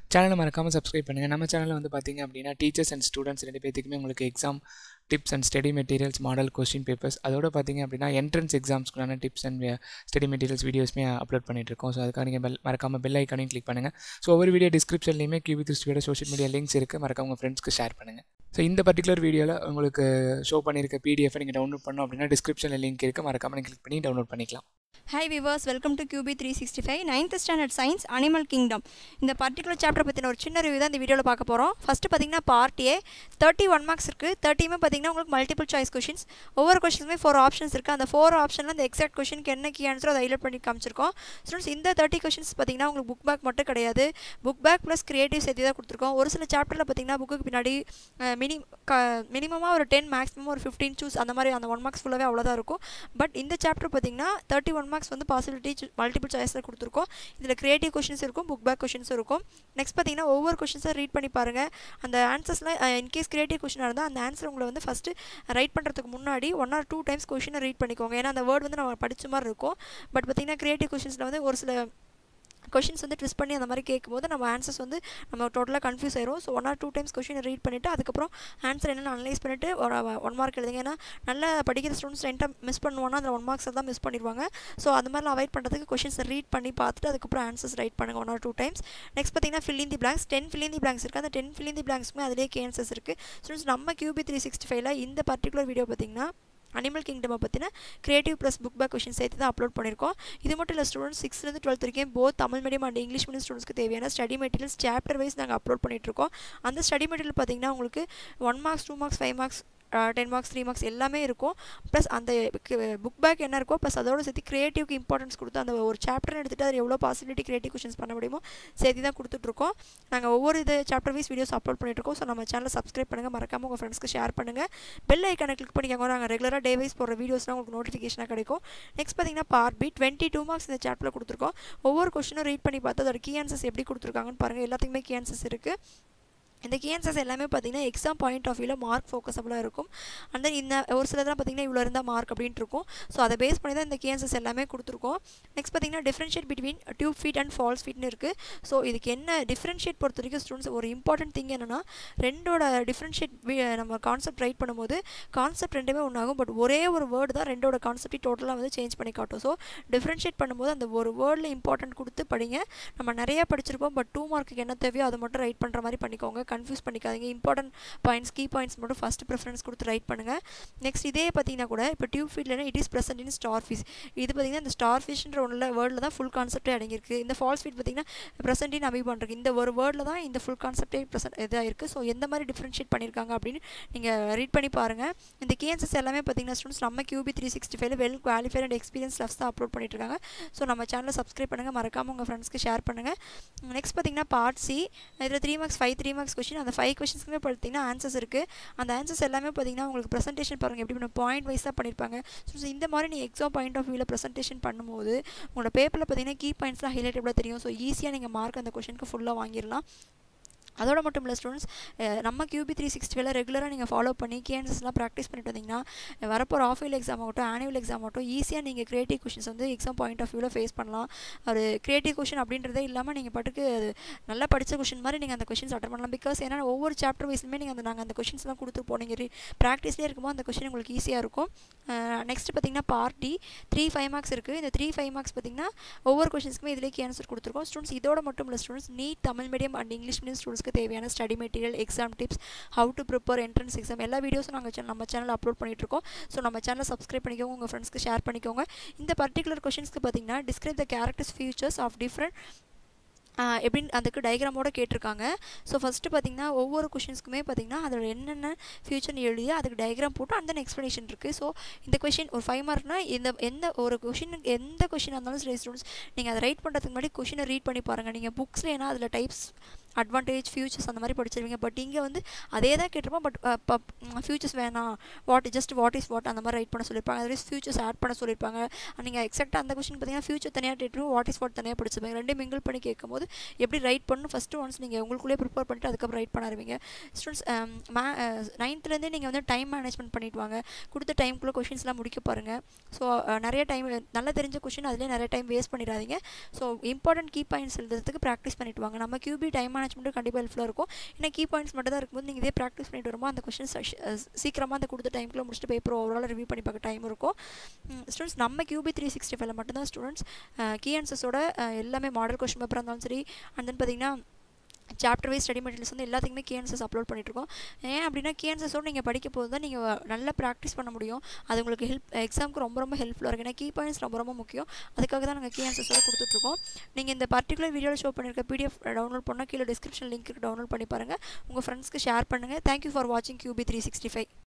சேனலை மறக்காமல் சப்ஸ்கிரைப் பண்ணுங்கள் நம்ம சேனலில் வந்து பார்த்தீங்க அப்படின்னா டீச்சர்ஸ் அண்ட் ஸ்டூடெண்ட்ஸ் ரெண்டு பேத்துக்குமே உங்களுக்கு exam tips and study materials model question papers அதோட பார்த்தீங்க அப்படின்னா என்ட்ரன்ஸ் எக்ஸாம்ஸ்க்குள்ளான டிப்ஸ் அண்ட் ஸ்டடி மெட்டீரியல்ஸ் வீடியோஸ்மே அப்லோட் பண்ணிட்டு இருக்கோம் ஸோ அதுக்காக நீங்கள் பெல் மறக்காமல் பெல் ஐக்கானையும் கிளிக் பண்ணுங்கள் ஸோ ஒவ்வொரு வீடியோ டிஸ்கிரிப்ஷன்லையுமே கியூபி திருஷ்டியோட சோஷியல் மீடியா லிங்க்ஸ் இருக்குது மறக்காம உங்கள் ஃப்ரெண்ட்ஸ்க்கு ஷேர் பண்ணுங்கள் ஸோ இந்த பர்டிகுலர் வீடியோவில் உங்களுக்கு ஷோ பண்ணியிருக்க பிடிஎஃப் நீங்கள் டவுன்லோட் பண்ணோம் அப்படின்னா டிஸ்கிரிப்ஷனில் லிங்க் இருக்குது மறக்காமல் நீங்கள் கிளிக் பண்ணி டவுன்லோட் பண்ணிக்கலாம் hi viewers welcome to QB three sixty five ninth standard science animal kingdom இந்த பர்டிகுலர் சாப்டர் பற்றின ஒரு சின்ன ரிவ்யூ தான் இந்த வீடியோவில் பார்க்க போகிறோம் ஃபஸ்ட்டு பார்த்தீங்கன்னா part A thirty one marks இருக்குது தேர்ட்டியுமே பார்த்தீங்கன்னா உங்களுக்கு மல்டிபிள் சாய்ஸ் கொஷின்ஸ் ஒவ்வொரு கொஷின்ஸுமே ஃபோர் ஆப்ஷன்ஸ் இருக்குது அந்த ஃபோர் ஆப்ஷனில் அந்த எக்ஸாக்ட் கொஷனுக்கு என்ன கீ ஆன்சரோ அதை ஹைலைட் பண்ணி காமிச்சிருக்கோம் ஸ்டூடெண்ட்ஸ் இந்த தேர்ட்டி கொஷின்ஸ் பார்த்தீங்கன்னா உங்களுக்கு புக் பேக் மட்டும் கிடையாது புக் பேக் ப்ளஸ் கிரியேட்டிவ் சேர்த்து தான் கொடுத்துருக்கோம் ஒரு சில சாப்டரில் பார்த்தீங்கன்னா புக்குக்கு பின்னாடி மினி க மினிமமாக ஒரு டென் மேக்ஸிமம் ஒரு ஃபிஃப்டீன் சூஸ் அந்த மாதிரி அந்த ஒன் மார்க்ஸ் ஃபுல்லாகவே அவ்வளோதான் இருக்கும் பட் இந்த சாப்டர் பார்த்தீங்கன்னா தேர்ட்டி ஒன் மார்க்ஸ் வந்து பாசிபிலிட்டி மல்டிபிள் சாய்ஸில் கொடுத்துருக்கோம் இதில் கிரியேட்டிவ் கொஷின்ஸ் இருக்கும் புக் பேக் கொஷின்ஸ் இருக்கும் நெக்ஸ்ட் பார்த்தீங்கன்னா ஒவ்வொரு கொஷின்ஸை ரீட் பண்ணி பாருங்கள் அந்த ஆன்சர்ஸில் இன்கேஸ் கிரியேட்டிவ் கொஷினாக இருந்தால் அந்த ஆன்சர் உங்களை வந்து ஃபஸ்ட்டு ரைட் பண்ணுறதுக்கு முன்னாடி ஒன் ஆர் டூ டைம்ஸ் கொஷினை ரீட் பண்ணிக்கோங்க ஏன்னா அந்த வேர்ட் வந்து நம்ம படித்த மாதிரி இருக்கும் பட் பார்த்தீங்கன்னா கிரியேட்டிவ் கொஷின்ஸில் வந்து ஒரு சில கொஷின்ஸ் வந்து ட்விஸ்ட் பண்ணி அந்த மாதிரி கேட்கும்போது நம்ம ஆன்சர்ஸ் வந்து நம்ம டோட்டலாக கன்ஃபியூஸ் ஆயிரும் so one or two times கொஷினை ரீட் பண்ணிவிட்டு அதுக்கப்புறம் ஆன்சர் என்னென்னு அனலைஸ் பண்ணிவிட்டு ஒரு ஒன் மார்க் எழுதுங்க ஏன்னா நல்லா படிக்கிற ஸ்டூடெண்ட்ஸ் ரெண்டாக மிஸ் பண்ணுவானா அதில் ஒன் மார்க்ஸ் தான் மிஸ் பண்ணிடுவாங்க ஸோ அந்த மாதிரிலாம் அவாய்ட் பண்ணுறதுக்கு கொஷின்ஸை ரீட் பண்ணி பார்த்துட்டு அதுக்கப்புறம் ஆன்சர்ஸ் ரைட் பண்ணுங்கள் one or two times next பார்த்தீங்கன்னா fill in the blanks ten fill in the blanks இருக்குது அந்த டென் ஃபில் இன் தி பிளாங்க்ஸ்மே அதிலே கேன்சர்ஸ் இருக்குது ஸ்டூடெண்ட்ஸ் நம்ம கியூபி த்ரீ சிக்ஸ்டி ஃபைவ்ல இந்த பர்டிகுலர் வீடியோ பார்த்தீங்கன்னா அனிமல் கிங்டமை பற்றின creative plus book back question சேர்த்து தான் அப்லோட் பண்ணியிருக்கோம் இது மட்டும் இல்லை ஸ்டூடெண்ட்ஸ் சிக்ஸ்த்லேருந்து டுவெல்த் வரைக்கும் both Tamil medium and English medium ஸ்டூடெண்ட்ஸ்க்கு தேவையான ஸ்டடி மெட்டீரியல்ஸ் சாப்டர் வைஸ் நாங்கள் அப்லோட் பண்ணிகிட்ருக்கோம் அந்த ஸ்டடி மெட்டீரியல் பார்த்தீங்கன்னா உங்களுக்கு one marks two marks five marks ten marks three marks எல்லாமே இருக்கும் ப்ளஸ் அந்த புக் பேக் என்ன இருக்கோ ப்ளஸ் அதோட சேர்த்து க்ரியேட்டிவ்க்கு இம்பார்ட்டன்ஸ் கொடுத்து அந்த ஒரு சாப்டர் எடுத்துகிட்டு அது எவ்வளோ பாசிபிலிட்டி க்ரியேட்டிவ் கொஷின்ஸ் பண்ண முடியுமோ சேர்த்து தான் கொடுத்துட்ருக்கோம் நாங்கள் ஒவ்வொரு இது சாப்டர் வைஸ் வீடியோஸ் அப்லோட் பண்ணிட்டுருக்கோம் ஸோ நம்ம சேனலை சப்ஸ்கிரைப் பண்ணுங்கள் மறக்காமல் உங்கள் ஃப்ரெண்ட்ஸ்க்கு ஷேர் பண்ணுங்கள் பெல் ஐக்கானை கிளிக் பண்ணிக்கோங்க நாங்கள் ரெகுலராக டே வைஸ் போகிற வீடியோஸ்லாம் உங்களுக்கு நோட்டிஃபிகேஷனாக கிடைக்கும் நெக்ஸ்ட் பார்த்தீங்கன்னா part B twenty two marks இந்த சாப்டரில் கொடுத்துருக்கோம் ஒவ்வொரு கொஷினும் ரீட் பண்ணி பார்த்து அதோட கீ ஆன்சர்ஸ் எப்படி கொடுத்துருக்காங்கன்னு பாருங்கள் எல்லாத்துக்குமே கீ ஆன்சர்ஸ் இருக்குது இந்த கேன்சர்ஸ் எல்லாமே பார்த்தீங்கன்னா எக்ஸாம் பாயிண்ட் ஆஃப் வியூவில் மார்க் ஃபோக்கஸபுளாக இருக்கும் அண்ட் தென் இந்த ஒரு சிலதெல்லாம் பார்த்தீங்கன்னா இவ்வளோ இருந்தால் மார்க் அப்படின்ட்டு இருக்கும் ஸோ அதை பேஸ் பண்ணி தான் இந்த கேன்சர்ஸ் எல்லாமே கொடுத்துருக்கோம் நெக்ஸ்ட் பார்த்தீங்கன்னா differentiate between tube feet and false ஃபீட்னு இருக்குது ஸோ இதுக்கு என்ன டிஃப்ரென்ஷியேட் பொறுத்த வரைக்கும் ஸ்டூடெண்ட்ஸ் ஒரு இம்பார்ட்டன்ட் திங் என்னென்னா ரெண்டோட டிஃப்ரென்ஷியேட் நம்ம கான்செப்ட் ரைட் பண்ணும்போது கான்செப்ட் ரெண்டுமே ஒன்றாகும் பட் ஒரே ஒரு வேர்டு தான் ரெண்டோட கான்செப்ட் டோட்டலாக வந்து சேஞ்ச் பண்ணி காட்டும் ஸோ டிஃப்ரென்ஷியேட் பண்ணும்போது அந்த ஒரு வேர்டில் இம்பார்ட்டன்ட் கொடுத்து படிங்க நம்ம நிறையா படிச்சிருப்போம் பட் டூ மார்க்குக்கு என்ன தேவையோ அதை மட்டும் ரைட் பண்ணுற மாதிரி பண்ணிக்கோங்க கன்ஃபியூஸ் பண்ணிக்காதீங்க இம்பார்ட்டன்ட் பாயிண்ட்ஸ் கீ பாயிண்ட்ஸ் மட்டும் ஃபஸ்ட்டு ப்ரிஃபரன்ஸ் கொடுத்து ரைட் பண்ணுங்கள் நெக்ஸ்ட் இதே பார்த்தீங்கன்னா கூட இப்போ டியூப் ஃபீல்ட்லனா it is present in star fish இது பார்த்தீங்கன்னா இந்த ஸ்டார் ஃபிஷ்ன்ற ஒன்றில் வேர்டில் தான் ஃபுல் கான்செப்டே அடங்கியிருக்கு இந்த ஃபால்ஸ் ஃபீட் பார்த்தீங்கன்னா ப்ரெசென்ட் இன் அமீபான் இருக்குது இந்த ஒரு வேர்டில் தான் இந்த ஃபுல் கான்செப்டே ப்ரெசென்ட் இதாக இருக்குது ஸோ எந்த மாதிரி டிஃப்ரென்ஷியேட் பண்ணியிருக்காங்க அப்படின்னு நீங்கள் ரீட் பண்ணி பாருங்கள் இந்த கேன்சஸ் எல்லாமே பார்த்தீங்கன்னா ஸ்டூடெண்ட்ஸ் நம்ம கியூபி த்ரீ சிக்ஸ்டி ஃபைவ்ல வெல் குவாலிஃபைட் அண்ட் எக்ஸ்பீரியன்ஸ் லெஃப்ஸ் தான் அப்லோட் பண்ணிட்டு இருக்காங்க ஸோ நம்ம சேனலை சப்ஸ்கிரைப் பண்ணுங்கள் மறக்காமல் உங்கள் ஃப்ரெண்ட்ஸ்க்கு ஷேர் பண்ணுங்கள் நெக்ஸ்ட் பார்த்தீங்கன்னா பார்ட் சி இதில் three marks five three marks question அந்த ஃபைவ் கொஸ்டின்ஸ்க்குமே பார்த்தீங்கன்னா ஆன்சர்ஸ் இருக்குது அந்த ஆன்சர்ஸ் எல்லாமே பார்த்தீங்கன்னா உங்களுக்கு ப்ரெசன்டேஷன் பாருங்கள் எப்படி பண்ண பாயிண்ட் வைஸாக பண்ணியிருப்பாங்க ஸோ இந்த மாதிரி நீங்கள் எக்ஸாம் பாயிண்ட் ஆஃப் வியூவில் ப்ரெசன்டேஷன் பண்ணும்போது உங்களோட பேப்பரில் பார்த்தீங்கன்னா கீ பாயிண்ட்ஸ்லாம் ஹைலைட்டபிளாக தெரியும் ஸோ ஈஸியாக நீங்கள் மார்க் அந்த கொஷனுக்கு ஃபுல்லாக வாங்கிடலாம் அதோட மட்டும் இல்லை ஸ்டூடெண்ட்ஸ் நம்ம கியூபி த்ரீ சிக்ஸ்டி ஃபைவ்ல ரெகுலராக நீங்கள் ஃபாலோ பண்ணி கேன்சஸ்லாம் ப்ராக்டிஸ் பண்ணிட்டு வந்தீங்கன்னா வரப்போகிற ஆஃப் இயர் எக்ஸாம் ஆகட்டும் ஆனுவல் எக்ஸாம் ஆகட்டும் ஈஸியாக நீங்கள் கிரியேட்டிவ் கொஷின்ஸ் வந்து எக்ஸாம் பாயிண்ட் ஆஃப் வியூவில் ஃபேஸ் பண்ணலாம் ஒரு கிரியேட்டிவ் கொஷின் அப்படின்றதே இல்லாமல் நீங்கள் பாட்டுக்கு அது நல்லா படித்த கொஷின் மாதிரி நீங்கள் அந்த கொஷின்ஸ் அட்டன் பண்ணலாம் பிகாஸ் ஏன்னா ஒவ்வொரு சாப்டர் வைஸ்லுமே நீங்கள் அந்த நாங்கள் அந்த கொஷின்ஸ்லாம் கொடுத்துருப்போம் நீங்கள் ப்ராக்டிஸ்லேயே இருக்கும்போது அந்த கொஷின் உங்களுக்கு ஈஸியாக இருக்கும் நெக்ஸ்ட் பார்த்தீங்கன்னா பார்ட்டி த்ரீ ஃபைவ் மார்க்ஸ் இருக்குது இந்த த்ரீ ஃபைவ் மார்க்ஸ் பார்த்தீங்கன்னா ஒவ்வொரு கொஷின்ஸ்க்குமே இதிலே ஆன்சர் கொடுத்துருக்கோம் ஸ்டூடெண்ட்ஸ் இதோட மட்டும் இல்லை students NEET Tamil medium and English medium ஸ்டூடெண்ட்ஸ்க்கு தேவையான study material exam tips how to prepare entrance exam எல்லா வீடியோஸும் நாங்கள் நம்ம சேனல் அப்லோட் பண்ணிட்டுருக்கோம் ஸோ நம்ம சேனலை சப்ஸ்கிரைப் பண்ணிக்கோங்க உங்கள் ஃப்ரெண்ட்ஸ்க்கு ஷேர் பண்ணிக்கோங்க இந்த பர்டிகுலர் கொஷின்ஸ்க்கு பார்த்தீங்கன்னா describe the characters features of different எப்படின்னு அதுக்கு டயக்ராமோட கேட்டிருக்காங்க ஸோ ஃபஸ்ட்டு பார்த்தீங்கன்னா ஒவ்வொரு கொஷின்ஸ்க்குமே பார்த்தீங்கன்னா அதோட என்னென்ன ஃபியூச்சர்னு எழுதி அதுக்கு டயக்ராம் போட்டு அந்த எக்ஸ்ப்ளனேஷன் இருக்குது ஸோ இந்த கொஷின் ஒரு ஃபைவ் மார்க்னா இந்த எந்த ஒரு கொஷினுக்கு எந்த கொஷினாக இருந்தாலும் சரி ஸ்டூடெண்ட்ஸ் நீங்கள் அதை ரைட் பண்ணுறதுக்கு முன்னாடி கொஷினை ரீட் பண்ணி பாருங்கள் நீங்கள் புக்ஸில் ஏன்னா அதில் டைப்ஸ் அட்வான்டேஜ் ஃபியூச்சர்ஸ் அந்த மாதிரி படிச்சிருவீங்க பட் இங்கே வந்து அதே தான் கேட்டிருப்போம் பட் ஃபியூச்சர்ஸ் வேணாம் what just what is what அந்த மாதிரி ரைட் பண்ண சொல்லியிருப்பாங்க அதே ஃபியூச்சர்ஸ் ஆட் பண்ண சொல்லியிருப்பாங்க நீங்கள் எக்ஸாக்டாக அந்த கொஸ்டின் பார்த்தீங்கன்னா ஃபியூச்சர் தனியாக கேட்டுருவோம் வாட் இஸ் வாட் தனியாக படிச்சிருப்பாங்க ரெண்டையும் மிங்கிள் பண்ணி கேட்கும்போது எப்படி ரைட் பண்ணணும் ஃபஸ்ட்டு ஒன்ஸ் நீங்கள் உங்களுக்குள்ளே ப்ரிப்பேர் பண்ணிட்டு அதுக்கப்புறம் ரைட் பண்ண ஆரம்பிங்க ஸ்டூடெண்ட்ஸ் மே நைன்த்துலேருந்தே நீங்கள் வந்து டைம் மேனேஜ்மெண்ட் பண்ணிட்டு வாங்க கொடுத்த டைம்குள்ளே கொஷின்ஸ்லாம் முடிக்க பாருங்கள் ஸோ நிறைய டைம் நல்லா தெரிஞ்ச கொஷின் அதிலே நிறைய டைம் வேஸ்ட் பண்ணிடாதீங்க ஸோ இம்பார்ட்டன்ட் கீ பாயிண்ட்ஸ் எழுதுறதுக்கு ப்ராக்டிஸ் பண்ணிட்டு வாங்க நம்ம கியூபி டைம் மேனேஜ்மெண்ட் மேனேஜ்மெண்ட்டு கண்டிப்பாக ஹெல்ப்ஃபுல்லாக இருக்கும் ஏன்னா கீ பாயிண்ட்ஸ் மட்டும் தான் இருக்கும்போது நீங்கள் இதே ப்ராக்டிஸ் பண்ணிட்டு வரும்போது அந்த கொஷின்ஸ் சீக்கிரமாக அந்த கொடுத்த டைமுக்குள்ள முடிச்சுட்டு பேப்பர் ஓவரால் ரிவ்யூ பண்ணி பார்க்க டைம் இருக்கும் ஸ்டூடெண்ட்ஸ் நம்ம கியூபி த்ரீ சிக்ஸ்டி ஃபைவ்ல மட்டும்தான் ஸ்டூடெண்ட்ஸ் கீ ஆன்சர்ஸோட எல்லாமே மாடல் கொஷின் பேப்பராக இருந்தாலும் சரி அண்ட் தென் பார்த்தீங்கன்னா சாப்டர் வைஸ் ஸ்டடி மெட்டீரியல்ஸ் வந்து எல்லாத்துக்குமே கேன்சஸ் அப்லோட் பண்ணிட்டுருக்கோம் ஏன் அப்படின்னா கேன்சஸோடு நீங்கள் படிக்க போது தான் நீங்கள் நல்லா ப்ராக்டிஸ் பண்ண முடியும் அது உங்களுக்கு ஹெல்ப் எக்ஸாமுக்கு ரொம்ப ரொம்ப ஹெல்ப்ஃபுல்லாக இருக்கும் ஏன்னா கீ பாயிண்ட்ஸ் ரொம்ப ரொம்ப முக்கியம் அதுக்காக தான் நாங்கள் கீ ஆன்சர்ஸோட கொடுத்துட்ருக்கோம் நீங்கள் இந்த பர்டிகுலர் வீடியோவில் ஷோ பண்ணியிருக்க பிடிஎஃப் டவுன்லோட் பண்ணால் கீழே டிஸ்கிரிப்ஷன் லிங்க் டவுன்லோட் பண்ணி பாருங்கள் உங்கள் ஃப்ரெண்ட்ஸ்க்கு ஷேர் பண்ணுங்கள் தேங்க்யூ ஃபார் வாட்சிங் கியூபி த்ரீ சிக்ஸ்டி ஃபைவ்